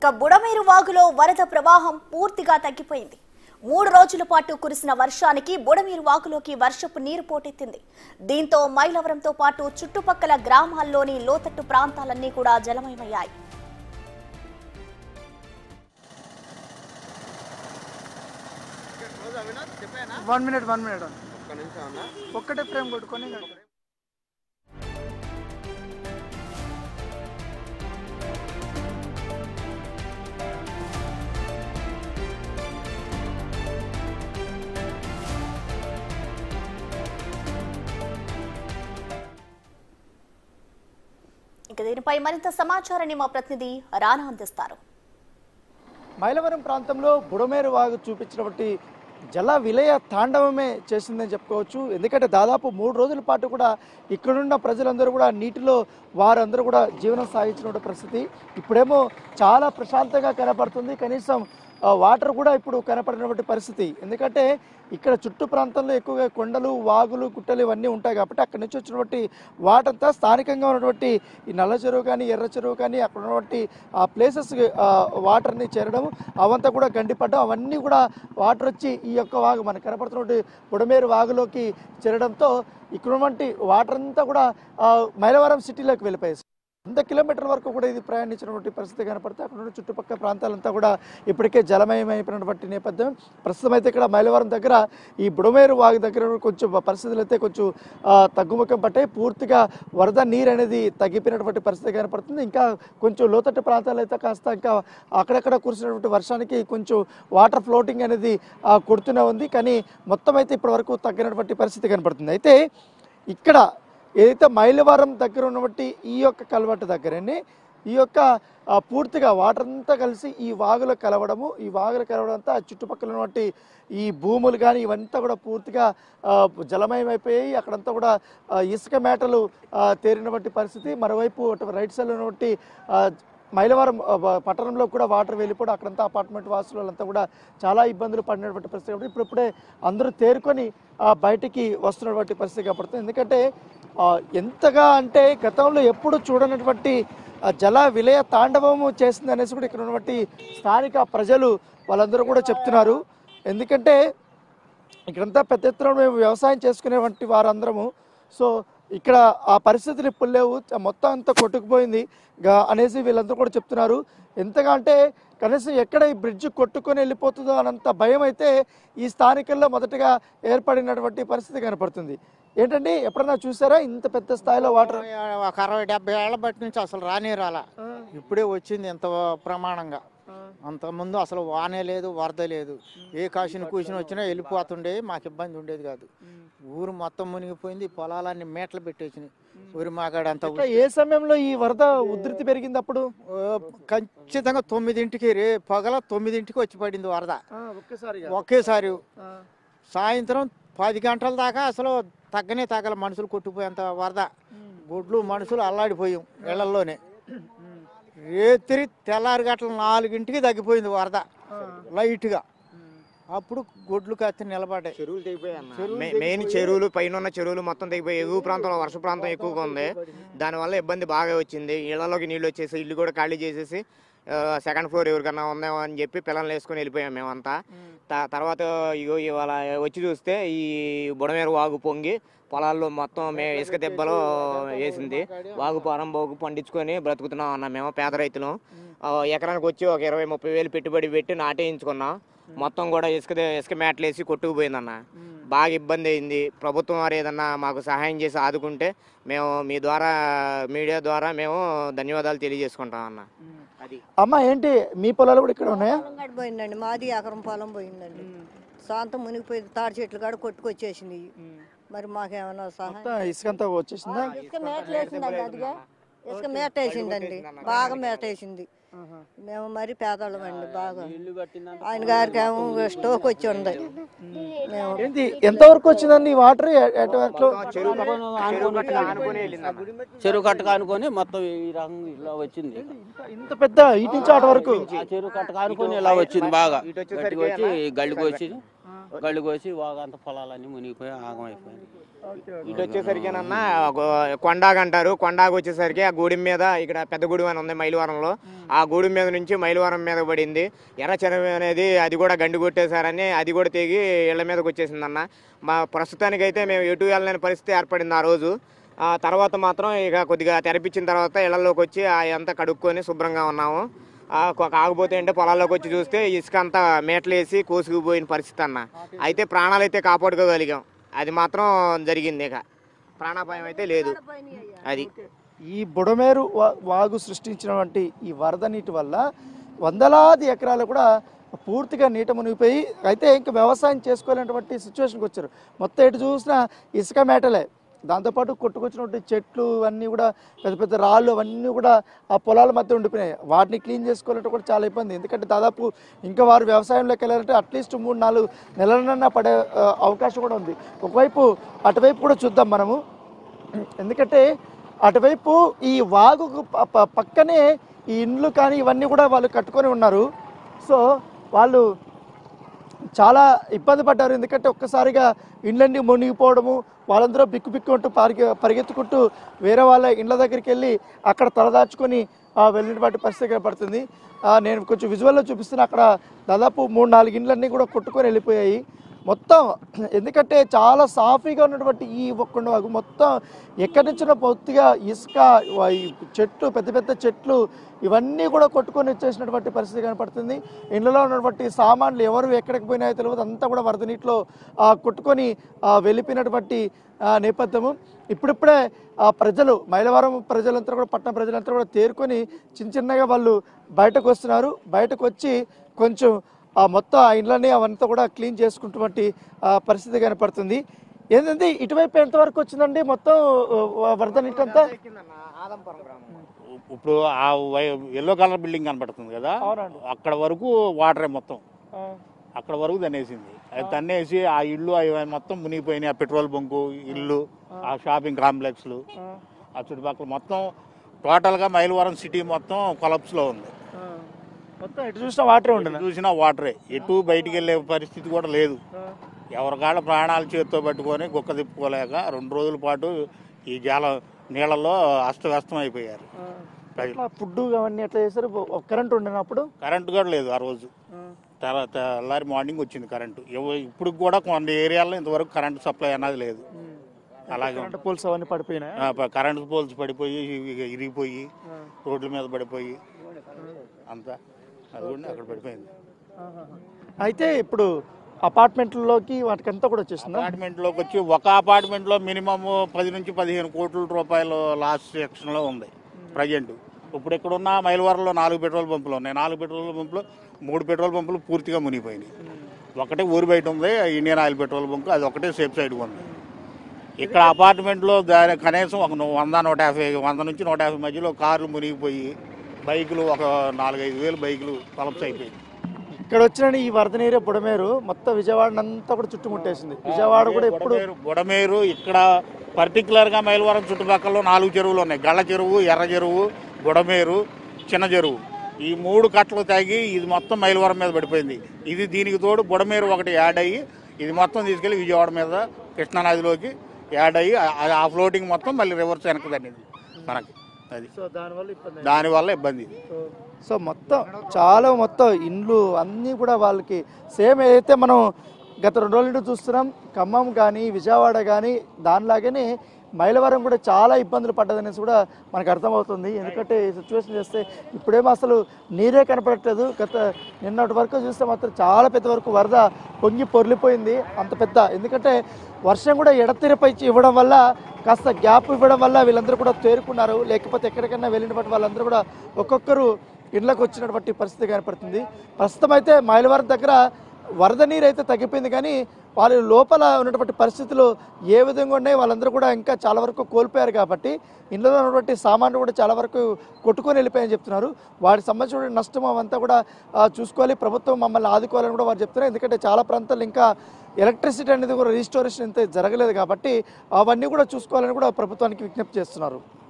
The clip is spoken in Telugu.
ఇక బుడమేరు వాగులో వరద ప్రవాహం పూర్తిగా తగ్గిపోయింది మూడు రోజుల పాటు కురిసిన వర్షానికి బుడమేరు వాగులోకి వర్షపు నీరు పోటెత్తింది దీంతో మైలవరంతో పాటు చుట్టుపక్కల గ్రామాల్లోని లోతట్టు ప్రాంతాలన్నీ కూడా జలమయమయ్యాయి వన్ మినిట్ వన్ మినిట్ ఒక్కటే ఫ్రేమ్ కొట్టుకొని ఇక దీనిపై మరింత సమాచారాన్ని మా ప్రతినిధి రానా అందిస్తారు మైలవరం ప్రాంతంలో బుడమేరు వాగు చూపించినటువంటి జల విలయ తాండవమే చేసిందని చెప్పుకోవచ్చు ఎందుకంటే దాదాపు మూడు రోజుల పాటు కూడా ఇక్కడున్న ప్రజలందరూ కూడా నీటిలో వారందరూ కూడా జీవనం సాగించిన పరిస్థితి ఇప్పుడేమో చాలా ప్రశాంతంగా కనపడుతుంది కనీసం ఆ, వాటర్ కూడా ఇప్పుడు కనపడినటువంటి పరిస్థితి ఎందుకంటే ఇక్కడ చుట్టూ ప్రాంతంలో ఎక్కువగా కొండలు వాగులు గుట్టలు ఇవన్నీ ఉంటాయి కాబట్టి అక్కడి నుంచి వచ్చినటువంటి వాటర్ అంతా స్థానికంగా ఉన్నటువంటి ఈ నల్ల చెరువు కానీ ఎర్ర చెరువు కానీ అక్కడ ఉన్నటువంటి ఆ ప్లేసెస్ వాటర్ని చేరడం అవంతా కూడా గండిపడ్డం అవన్నీ కూడా వాటర్ వచ్చి ఈ యొక్క వాగు మనకు కనపడుతున్నటువంటి బుడమేరు వాగులోకి చేరడంతో ఇక్కడ ఉన్నటువంటి వాటర్ అంతా కూడా ఆ, మైలవరం సిటీలోకి వెళ్ళిపోయాయి వంద కిలోమీటర్ల వరకు కూడా ఇది ప్రయాణించినటువంటి పరిస్థితి కనపడితే అక్కడ ఉన్న చుట్టుపక్కల ప్రాంతాలంతా కూడా ఇప్పటికే జలమయమైపోయినటువంటి నేపథ్యం ప్రస్తుతం అయితే ఇక్కడ మైలవరం దగ్గర ఈ బుడమేరు వాగు దగ్గర కొంచెం పరిస్థితులు అయితే కొంచెం ఆ, తగ్గుముఖం పట్టాయి పూర్తిగా వరద నీరు అనేది తగ్గిపోయినటువంటి పరిస్థితి కనపడుతుంది ఇంకా కొంచెం లోతట్టు ప్రాంతాలు అయితే కాస్త ఇంకా అక్కడక్కడ కురిసినటువంటి వర్షానికి కొంచెం వాటర్ ఫ్లోటింగ్ అనేది ఆ, కొడుతూనే ఉంది కానీ మొత్తం అయితే ఇప్పటి వరకు తగ్గినటువంటి పరిస్థితి కనపడుతుంది అయితే ఇక్కడ ఏదైతే మైలవరం దగ్గర ఉన్నటువంటి ఈ యొక్క కలవట్టు దగ్గరని ఈ యొక్క ఆ, పూర్తిగా వాటర్ అంతా కలిసి ఈ వాగులో కలవడము ఈ వాగులో కలవడం అంతా చుట్టుపక్కల ఉన్నటువంటి ఈ భూములు కానీ ఇవంతా కూడా పూర్తిగా ఆ, జలమయం అయిపోయాయి అక్కడంతా కూడా ఆ, ఇసుక మేటలు ఆ, తేరినటువంటి పరిస్థితి మరోవైపు అటు రైట్ సైడ్ ఉన్నటువంటి ఆ, మైలవరం ఆ, బ- పట్టణంలో కూడా వాటర్ వెళ్ళిపోవడం అక్కడంతా అపార్ట్మెంట్ వాసులు వాళ్ళంతా కూడా చాలా ఇబ్బందులు పడినటువంటి పరిస్థితి కాబట్టి ఇప్పుడిప్పుడే అందరూ తేరుకొని ఆ, బయటికి వస్తున్నటువంటి పరిస్థితి కనపడుతుంది ఎందుకంటే ఆ, ఎంతగా అంటే గతంలో ఎప్పుడు చూడనటువంటి ఆ, జల విలయ తాండవము చేసింది అనేసి కూడా ఇక్కడ ఉన్నటువంటి స్థానిక ప్రజలు వాళ్ళందరూ కూడా చెప్తున్నారు ఎందుకంటే ఇక్కడంతా పెద్ద ఎత్తున మేము వ్యవసాయం చేసుకునేటువంటి వారందరము సో ఇక్కడ ఆ పరిస్థితులు ఇప్పుడు లేవు చ- మొత్తం అంతా కొట్టుకుపోయింది గా- అనేసి వీళ్ళందరూ కూడా చెప్తున్నారు ఎంతగా అంటే కనీసం ఎక్కడ ఈ బ్రిడ్జ్ కొట్టుకొని వెళ్ళిపోతుందో అనంత భయం అయితే ఈ స్థానికుల్లో మొదటగా ఏర్పడినటువంటి పరిస్థితి కనపడుతుంది ఏంటండి ఎప్పుడన్నా చూసారా ఇంత పెద్ద స్థాయిలో వాటర్ ఒక అరవై డెబ్బై ఏళ్ల బట్టి నుంచి అసలు రానే రాలా ఇప్పుడే వచ్చింది ఇంత ప్రమాణంగా అంత ముందు అసలు వానే లేదు వరద లేదు ఏ కాసిన కూసిన వచ్చినా వెళ్ళిపోతుండే మాకు ఇబ్బంది ఉండేది కాదు ఊరు మొత్తం మునిగిపోయింది పొలాలన్నీ మేటలు పెట్టేసినాయి ఊరి మాగాడు అంతా ఇంకా ఏ సమయంలో ఈ వరద ఉధృతి పెరిగింది అప్పుడు ఖచ్చితంగా తొమ్మిదింటికి రే పగల తొమ్మిదింటికి వచ్చి పడింది వరద ఒక్కసారిగా ఒకేసారి సాయంత్రం పది గంటల దాకా అసలు తగ్గనే తగ్గల మనుషులు కొట్టుకుపోయేంత వరద గుడ్లు మనుషులు అల్లాడిపోయాం ఇళ్లలోనే రేత్రి తెల్లారి గంటల నాలుగింటికి తగ్గిపోయింది వరద లైట్గా అప్పుడు గొడ్లు కత్తి నిలబడ్డాయి చెరువులు తెగిపోయాయి అన్న మె- మెయిన్ చెరువులు పైన ఉన్న చెరువులు మొత్తం తెగిపోయి ఎగువ ప్రాంతంలో వర్ష ప్రాంతం ఎక్కువగా ఉంది దానివల్ల ఇబ్బంది బాగా వచ్చింది ఇళ్లలోకి నీళ్ళు వచ్చేసి ఇల్లు కూడా ఖాళీ చేసేసి ఆ, సెకండ్ ఫ్లోర్ ఎవరికన్నా ఉందేమో అని చెప్పి పిల్లల్ని వేసుకొని వెళ్ళిపోయాం మేమంతా త- తర్వాత ఇగో ఇవాళ వచ్చి చూస్తే ఈ బుడమేరు వాగు పొంగి పొలాల్లో మొత్తం మే ఇసుక దెబ్బలో వేసింది వాగు పొరంబోగు పండించుకొని బ్రతుకుతున్నాం అన్న మేము పేద రైతులు ఆ, ఎకరానికి వచ్చి ఒక ఇరవై ముప్పై వేలు పెట్టుబడి పెట్టి నాటేయించుకున్నాం మొత్తం కూడా ఇసుక దే- ఇసుక మేటలు వేసి కొట్టుకుపోయిందన్న బాగా ఇబ్బంది అయింది ప్రభుత్వం వారు ఏదన్నా మాకు సహాయం చేసి ఆదుకుంటే మేము మీ ద్వారా మీడియా ద్వారా మేము ధన్యవాదాలు తెలియజేసుకుంటాం అన్న అది అమ్మ ఏంటి మీ పొలాలు కూడా ఇక్కడ ఉన్నాయా పొలం కాడ పోయిందండి మాది ఎకరం పొలం పోయిందండి సొంతం మునిగిపోయింది తాడి చెట్లు కాడ కొట్టుకొచ్చేసింది మరి మాకేమన్నా సహాయం మొత్తం ఇసుకంతా వచ్చేసిందా ఇసుక మేట వేసిందండి అదిగా ఇసుక మేట వేసిందండి బాగా మేట వేసింది మేము మరి పేదవాళ్ళం అండి బాగా ఆయన గారికి ఏమో స్టోక్ వచ్చి ఉంది మేము ఏంటి ఎంత వరకు వచ్చిందండి ఈ వాటర్ ఎటు ఎట్లు చెరువు చెరువు గట్టుకు ఆనుకొని వెళ్ళిందన్న చెరువు కట్టకు అనుకొని మొత్తం ఈ రకంగా ఇలా వచ్చింది ఇంత- ఇంత పెద్ద ఇటు నుంచి అటు వరకు ఆ చెరువు కట్టకు అనుకొని ఇలా వచ్చింది బాగా ఇటు వచ్చేసరికి గట్టిగా వచ్చి గళ్ళికి వచ్చి గళ్ళు కోసి వాగంత పొలాలన్నీ మునిగిపోయి ఆగమైపోయాయి ఇటు వచ్చేసరికేనన్నా గో- కొండాగ అంటారు కొండాగ వచ్చేసరికి ఆ గూడెం మీద ఇక్కడ పెద్ద గూడెం అని ఉంది మైలవరంలో ఆ గూడెం మీద నుంచి మైలవరం మీద పడింది ఎర్రచెరవి అనేది అది కూడా గండి కొట్టేశారని అది కూడా తెగి ఇళ్ల మీదకి వచ్చేసిందన్న మా ప్రస్తుతానికైతే మేము ఎటు వెళ్ళలేని పరిస్థితి ఏర్పడింది ఆ రోజు ఆ తర్వాత మాత్రం ఇక కొద్దిగా తెరపించిన తర్వాత ఇళ్లలోకి వచ్చి అంతా కడుక్కొని శుభ్రంగా ఉన్నాము ఆ, ఒక ఆగిపోతే అంటే పొలాల్లోకి వచ్చి చూస్తే ఇసుక అంతా మేటలేసి కోసుకుపోయిన పరిస్థితి అన్న అయితే ప్రాణాలు అయితే కాపాడుకోగలిగాం అది మాత్రం జరిగింది ఇక ప్రాణాపాయం అయితే లేదు అది ఈ బుడమేరు వా- వాగు సృష్టించినటువంటి ఈ వరద నీటి వల్ల వందలాది ఎకరాలు కూడా పూర్తిగా నీట మునిగిపోయి అయితే ఇంకా వ్యవసాయం చేసుకోలేనటువంటి సిచ్యువేషన్కి వచ్చారు మొత్తం ఎటు చూసినా ఇసుక మేటలే దాంతోపాటు కొట్టుకొచ్చినటువంటి చెట్లు ఇవన్నీ కూడా పెద్ద పెద్ద రాళ్ళు అవన్నీ కూడా ఆ పొలాల మధ్య ఉండిపోయినాయి వాటిని క్లీన్ చేసుకోవాలంటే కూడా చాలా ఇబ్బంది ఎందుకంటే దాదాపు ఇంకా వారు వ్యవసాయంలోకి వెళ్ళాలంటే అట్లీస్ట్ మూడు నాలుగు నెలలన్నా పడే ఆ, అవకాశం కూడా ఉంది ఒకవైపు అటువైపు కూడా చూద్దాం మనము ఎందుకంటే అటువైపు ఈ వాగుకు ప- ప- పక్కనే ఈ ఇండ్లు కానీ ఇవన్నీ కూడా వాళ్ళు కట్టుకొని ఉన్నారు సో వాళ్ళు చాలా ఇబ్బంది పడ్డారు ఎందుకంటే ఒక్కసారిగా ఇండ్లన్నీ మునిగిపోవడము వాళ్ళందరూ బిక్కు బిక్కు అంటూ పరిగె పరిగెత్తుకుంటూ వేరే వాళ్ళ ఇండ్ల దగ్గరికి వెళ్ళి అక్కడ తలదాచుకొని ఆ, వెళ్ళినటువంటి పరిస్థితి కనపడుతుంది ఆ, నేను కొంచెం విజువల్లో చూపిస్తున్నా అక్కడ దాదాపు మూడు నాలుగు ఇండ్లన్నీ కూడా కొట్టుకొని వెళ్ళిపోయాయి మొత్తం ఎందుకంటే చాలా సాఫీగా ఉన్నటువంటి ఈ కొండ వాగు మొత్తం ఎక్కడి నుంచినో పొత్తిగా ఇసుక వ- ఈ చెట్లు పెద్ద పెద్ద చెట్లు ఇవన్నీ కూడా కొట్టుకొని వచ్చేసినటువంటి పరిస్థితి కనపడుతుంది ఇండ్లలో ఉన్నటువంటి సామాన్లు ఎవరు ఎక్కడికి పోయినాయో తెలియదు అంతా కూడా వరద నీటిలో ఆ, కొట్టుకొని ఆ, వెళ్ళిపోయినటువంటి ఆ, నేపథ్యము ఇప్పుడిప్పుడే ఆ ప్రజలు మైలవరం ప్రజలంతా కూడా పట్టణ ప్రజలంతా కూడా తేరుకొని చిన్న చిన్నగా వాళ్ళు బయటకు వస్తున్నారు బయటకు వచ్చి కొంచెం ఆ మొత్తం ఆ ఇండ్లని అవంతా కూడా క్లీన్ చేసుకుంటున్నటువంటి ఆ, పరిస్థితి కనపడుతుంది ఏంటంటే ఇటువైపు ఎంతవరకు వచ్చిందండి మొత్తం ఆ, వరద నీటి అంతా ఇప్పుడు ఆ ఎల్లో కలర్ బిల్డింగ్ కనపడుతుంది కదా అవునండి. అక్కడ వరకు వాటరే మొత్తం అక్కడ వరకు తన్నేసింది అది తన్నేసి ఆ ఇల్లు అవి మొత్తం మునిగిపోయినాయి ఆ పెట్రోల్ బంకు ఇల్లు ఆ షాపింగ్ కాంప్లెక్స్లు ఆ చుట్టుపక్కల మొత్తం టోటల్గా మైలవరం సిటీ మొత్తం కొలప్స్లో ఉంది మొత్తం ఎటు చూసినా వాటరే ఎటు ఉండదు చూసినా వాటరే ఎటు బయటికి వెళ్ళే పరిస్థితి కూడా లేదు ఎవరికాళ్ళ ప్రాణాలు చేతితో పట్టుకొని గుక్క తిప్పుకోలేక రెండు రోజుల పాటు ఈ జాల నీళ్ళలో అస్తవ్యస్తం అయిపోయారు ప్రజలు ఫుడ్ అవన్నీ ఎట్లా చేశారు కరెంట్ ఉండేనప్పుడు కరెంటు కూడా లేదు ఆ రోజు తర్వాత తెల్లారి మార్నింగ్ వచ్చింది కరెంటు ఎవ- ఇప్పుడు కూడా కొన్ని ఏరియాల్లో ఇంతవరకు కరెంటు సప్లై అన్నది లేదు అలాగే కరెంట్ పోల్స్ అవన్నీ పడిపోయినాయి ఆ, ప- కరెంటు పోల్స్ పడిపోయి ఇ- ఇరిగిపోయి రోడ్ల మీద పడిపోయి అంతా అది కూడా అక్కడ పడిపోయింది అయితే ఇప్పుడు అపార్ట్మెంట్లలోకి వాటికంతా కూడా వచ్చేసిందా అపార్ట్మెంట్లోకి వచ్చి ఒక అపార్ట్మెంట్లో మినిమం పది నుంచి పదిహేను కోట్ల రూపాయలు లాస్ట్ సెక్షన్లో ఉంది ప్రజెంట్ ఇప్పుడు ఇక్కడున్న మైలవరంలో నాలుగు పెట్రోల్ పంపులు ఉన్నాయి నాలుగు పెట్రోల్ పంపులు మూడు పెట్రోల్ పంపులు పూర్తిగా మునిగిపోయినాయి ఒకటే ఊరి బయట ఉంది ఇండియన్ ఆయిల్ పెట్రోల్ బంక్ అది ఒకటే సేఫ్ సైడ్గా ఉంది ఇక్కడ అపార్ట్మెంట్లో దాని కనీసం ఒక ను- వంద నూట యాభై వంద నుంచి నూట యాభై మధ్యలో కార్లు మునిగిపోయి బైకులు ఒక నాలుగైదు వేలు బైకులు కొలప్స్ అయిపోయి ఇక్కడ వచ్చిన ఈ వరద నీరే బుడమేరు మొత్తం విజయవాడ అంతా కూడా చుట్టుముట్టేసింది విజయవాడ కూడా ఎప్పుడు బుడమేరు బుడమేరు ఇక్కడ పర్టికులర్గా మైలవరం చుట్టుపక్కల నాలుగు చెరువులు ఉన్నాయి గళ్ళ చెరువు ఎర్ర చెరువు బుడమేరు చిన్న చెరువు ఈ మూడు కట్టలు తాగి ఇది మొత్తం మైలవరం మీద పడిపోయింది ఇది దీనికి తోడు బుడమేరు ఒకటి యాడ్ అయ్యి ఇది మొత్తం తీసుకెళ్లి విజయవాడ మీద కృష్ణానదిలోకి యాడ్ అయ్యి ఆ- ఆ ఫ్లోటింగ్ మొత్తం మళ్ళీ రివర్స్ వెనక్కి తన్నింది మనకి అది సో దానివల్ల ఇబ్బంది దానివల్ల ఇబ్బంది ఇది సో మొత్తం చాలా మొత్తం ఇండ్లు అన్నీ కూడా వాళ్ళకి సేమ్ ఏదైతే మనం గత రెండు రోజుల నుండి చూస్తున్నాం ఖమ్మం కానీ విజయవాడ కానీ దానిలాగానే మైలవరం కూడా చాలా ఇబ్బందులు పడ్డదనేసి కూడా మనకు అర్థమవుతుంది ఎందుకంటే ఈ సిచ్యువేషన్ చేస్తే ఇప్పుడేమో అసలు నీరే కనపడట్లేదు గత నిన్నటి వరకు చూస్తే మాత్రం చాలా పెద్ద వరకు వరద పొంగి పొర్లిపోయింది అంత పెద్ద ఎందుకంటే వర్షం కూడా ఎడతెరపై ఇవ్వడం వల్ల కాస్త గ్యాప్ ఇవ్వడం వల్ల వీళ్ళందరూ కూడా తేరుకున్నారు లేకపోతే ఎక్కడికైనా వెళ్ళినటువంటి వాళ్ళందరూ కూడా ఒక్కొక్కరు ఇళ్ళకు వచ్చినటువంటి పరిస్థితి కనపడుతుంది ప్రస్తుతం అయితే మైలవరం దగ్గర వరద నీరు అయితే తగ్గిపోయింది కానీ వాళ్ళు లోపల ఉన్నటువంటి పరిస్థితులు ఏ విధంగా ఉన్నాయి వాళ్ళందరూ కూడా ఇంకా చాలా వరకు కోల్పోయారు కాబట్టి ఇంట్లో ఉన్నటువంటి సామాన్లు కూడా చాలా వరకు కొట్టుకొని వెళ్ళిపోయాయని చెప్తున్నారు వాటికి సంబంధించిన నష్టం అవంతా కూడా ఆ, చూసుకోవాలి ప్రభుత్వం మమ్మల్ని ఆదుకోవాలని కూడా వారు చెప్తున్నారు ఎందుకంటే చాలా ప్రాంతాలు ఇంకా ఎలక్ట్రిసిటీ అనేది కూడా రీస్టోరేషన్ అయితే జరగలేదు కాబట్టి అవన్నీ కూడా చూసుకోవాలని కూడా ప్రభుత్వానికి విజ్ఞప్తి చేస్తున్నారు